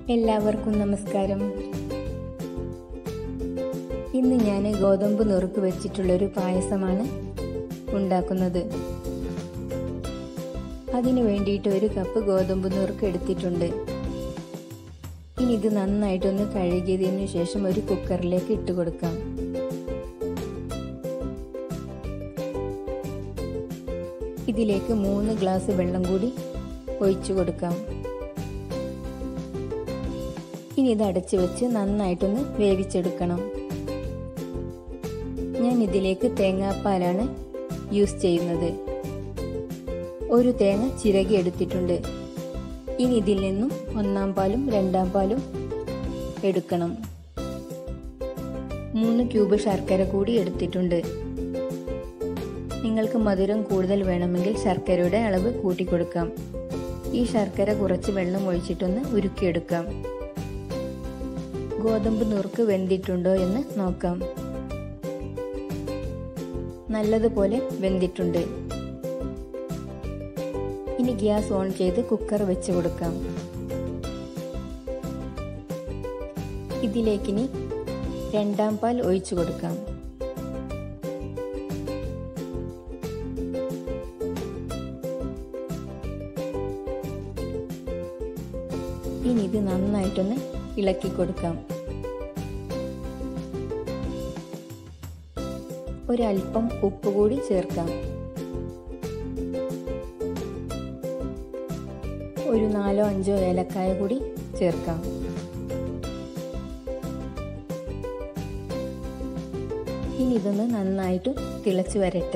എല്ലാവർക്കും നമസ്കാരം ഇന്ന് ഞാൻ ഗോതമ്പ് നുറുക്ക് വെച്ചിട്ടുള്ളൊരു പായസമാണ് ഉണ്ടാക്കുന്നത് അതിനു വേണ്ടിയിട്ട് ഒരു കപ്പ് ഗോതമ്പ് നുറുക്ക് എടുത്തിട്ടുണ്ട് ഇനി ഇത് നന്നായിട്ടൊന്ന് കഴുകിയതിനു ശേഷം ഒരു കുക്കറിലേക്ക് ഇട്ട് കൊടുക്കാം ഇതിലേക്ക് മൂന്ന് ഗ്ലാസ് വെള്ളം കൂടി ഒഴിച്ചു കൊടുക്കാം ഇനി ഇത് അടച്ചു വെച്ച് നന്നായിട്ടൊന്ന് വേവിച്ചെടുക്കണം ഞാൻ ഇതിലേക്ക് തേങ്ങാപ്പാലാണ് യൂസ് ചെയ്യുന്നത് ഒരു തേങ്ങ ചിരകി എടുത്തിട്ടുണ്ട് ഇനി ഇതിൽ നിന്നും ഒന്നാം പാലും രണ്ടാം പാലും എടുക്കണം മൂന്ന് ക്യൂബ് ശർക്കര കൂടി എടുത്തിട്ടുണ്ട് നിങ്ങൾക്ക് മധുരം കൂടുതൽ വേണമെങ്കിൽ ശർക്കരയുടെ അളവ് കൂട്ടിക്കൊടുക്കാം ഈ ശർക്കര കുറച്ച് വെള്ളം ഒഴിച്ചിട്ടൊന്ന് ഉരുക്കിയെടുക്കാം ഗോതമ്പ് നുറുക്ക് വെന്തിട്ടുണ്ടോ എന്ന് നോക്കാം നല്ലതുപോലെ വെന്തിട്ടുണ്ട് ഇനി ഗ്യാസ് ഓൺ ചെയ്ത് കുക്കർ വെച്ച് കൊടുക്കാം ഇതിലേക്കിനി രണ്ടാം പാൽ ഒഴിച്ചു കൊടുക്കാം ഇനി ഇത് നന്നായിട്ടൊന്ന് ഇളക്കി കൊടുക്കാം ഒരല്പം ഉപ്പ് കൂടി ചേർക്കാം ഒരു നാലോ അഞ്ചോ ഏലക്കായ കൂടി ചേർക്കാം ഇനി ഇതൊന്ന് നന്നായിട്ട് തിളച്ചു വരട്ടെ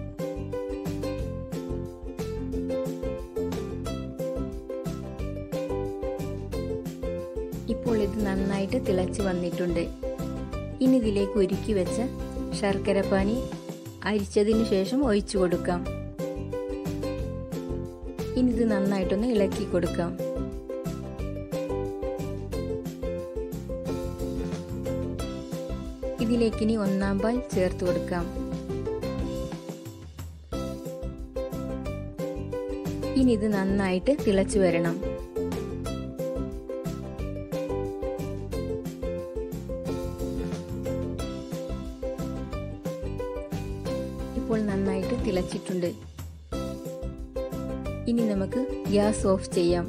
ഇപ്പോൾ ഇത് നന്നായിട്ട് തിളച്ചു വന്നിട്ടുണ്ട് ഇനി ഇതിലേക്ക് ഉരുക്കി വെച്ച ശർക്കരപ്പാനി അരിച്ചതിന് ശേഷം ഒഴിച്ചു കൊടുക്കാം ഇനി ഇത് നന്നായിട്ടൊന്ന് ഇളക്കി കൊടുക്കാം ഇതിലേക്ക് ഇനി ഒന്നാം പാൽ ചേർത്ത് കൊടുക്കാം ഇനി ഇത് നന്നായിട്ട് തിളച്ചു വരണം ഇപ്പോൾ നന്നായിട്ട് തിളച്ചിട്ടുണ്ട് ഇനി നമുക്ക് ഗ്യാസ് ഓഫ് ചെയ്യാം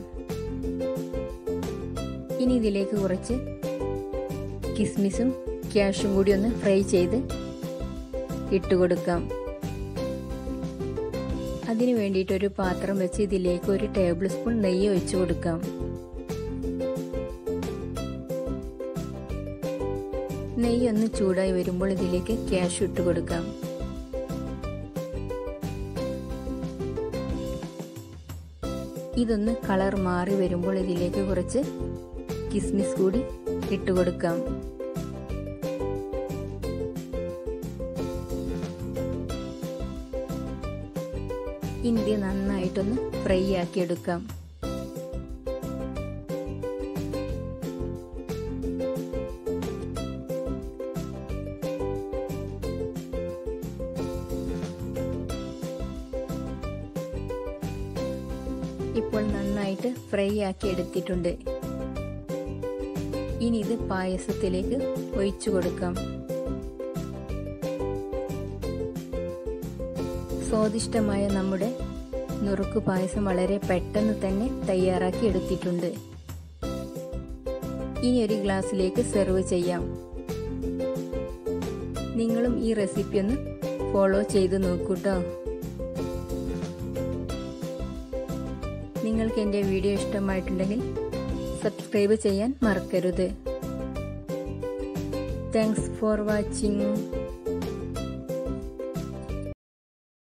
ഇനി ഇതിലേക്ക് കുറച്ച് കിസ്മിസും ക്യാഷും കൂടി ഒന്ന് ഫ്രൈ ചെയ്ത് ഇട്ട് കൊടുക്കാം അതിനു വേണ്ടിയിട്ട് ഒരു പാത്രം വെച്ച് ഇതിലേക്ക് ഒരു ടേബിൾ സ്പൂൺ നെയ്യ് ഒഴിച്ചു കൊടുക്കാം നെയ്യ് ഒന്ന് ചൂടായി വരുമ്പോൾ ഇതിലേക്ക് ക്യാഷ് ഇട്ട് കൊടുക്കാം ഇതൊന്ന് കളർ മാറി വരുമ്പോൾ ഇതിലേക്ക് കുറച്ച് കിസ്മിസ് കൂടി ഇട്ട് കൊടുക്കാം ഇനി നന്നായിട്ടൊന്ന് ഫ്രൈ ആക്കി എടുക്കാം ഇപ്പോൾ നന്നായിട്ട് ഫ്രൈ ആക്കി എടുത്തിട്ടുണ്ട് ഇനി ഇത് പായസത്തിലേക്ക് ഒഴിച്ചു കൊടുക്കാം സ്വാദിഷ്ടമായ നമ്മുടെ നുറുക്ക് പായസം വളരെ പെട്ടെന്ന് തന്നെ തയ്യാറാക്കി എടുത്തിട്ടുണ്ട് ഇനി ഒരു ഗ്ലാസ്സിലേക്ക് സെർവ് ചെയ്യാം നിങ്ങളും ഈ റെസിപ്പി ഒന്ന് ഫോളോ ചെയ്ത് നോക്കൂട്ടോ നിങ്ങൾക്ക് എൻ്റെ വീഡിയോ ഇഷ്ടമായിട്ടുണ്ടെങ്കിൽ സബ്സ്ക്രൈബ് ചെയ്യാൻ മറക്കരുത് താങ്ക്സ് ഫോർ വാച്ചിങ്